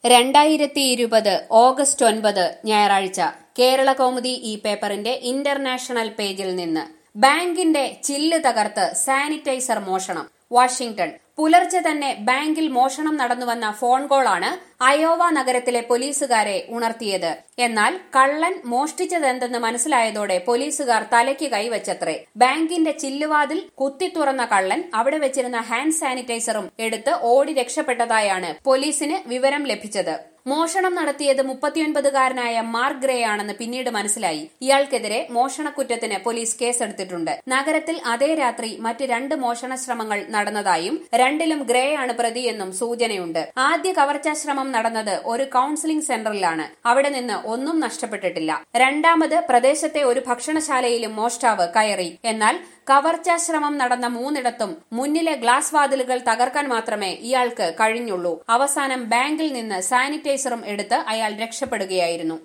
രണ്ടായിരത്തി ഇരുപത് ഓഗസ്റ്റ് ഒൻപത് ഞായറാഴ്ച കേരള കൗമുദി ഈ പേപ്പറിന്റെ ഇന്റർനാഷണൽ പേജിൽ നിന്ന് ബാങ്കിന്റെ ചില്ല് തകർത്ത് സാനിറ്റൈസർ മോഷണം വാഷിംഗ്ടൺ പുലർച്ചെ തന്നെ ബാങ്കിൽ മോഷണം നടന്നുവന്ന ഫോൺ കോളാണ് അയോവ നഗരത്തിലെ പോലീസുകാരെ ഉണർത്തിയത് എന്നാൽ കള്ളൻ മോഷ്ടിച്ചതെന്തെന്ന് മനസ്സിലായതോടെ പോലീസുകാർ തലയ്ക്ക് കൈവച്ചത്രേ ബാങ്കിന്റെ ചില്ലുവാതിൽ കുത്തി തുറന്ന കള്ളൻ അവിടെ വെച്ചിരുന്ന ഹാൻഡ് സാനിറ്റൈസറും എടുത്ത് ഓടി രക്ഷപ്പെട്ടതായാണ് പോലീസിന് വിവരം ലഭിച്ചത് മോഷണം നടത്തിയത് മുപ്പത്തിയൊൻപതുകാരനായ മാർക്ക് ഗ്രേ ആണെന്ന് പിന്നീട് മനസ്സിലായി ഇയാൾക്കെതിരെ മോഷണക്കുറ്റത്തിന് പോലീസ് കേസെടുത്തിട്ടുണ്ട് നഗരത്തിൽ അതേ രാത്രി മറ്റ് രണ്ട് മോഷണ ശ്രമങ്ങൾ നടന്നതായും രണ്ടിലും ഗ്രേ ആണ് പ്രതിയെന്നും സൂചനയുണ്ട് ആദ്യ കവർച്ചാശ്രമം നടന്നത് ഒരു കൌൺസിലിംഗ് സെന്ററിലാണ് അവിടെ നിന്ന് ഒന്നും നഷ്ടപ്പെട്ടിട്ടില്ല രണ്ടാമത് പ്രദേശത്തെ ഒരു ഭക്ഷണശാലയിലും മോഷ്ടാവ് കയറി എന്നാൽ കവർച്ചാശ്രമം നടന്ന മൂന്നിടത്തും മുന്നിലെ ഗ്ലാസ് വാതിലുകൾ തകർക്കാൻ മാത്രമേ ഇയാൾക്ക് കഴിഞ്ഞുള്ളൂ അവസാനം ബാങ്കിൽ നിന്ന് സാനിറ്റൈസറും എടുത്ത് അയാൾ രക്ഷപ്പെടുകയായിരുന്നു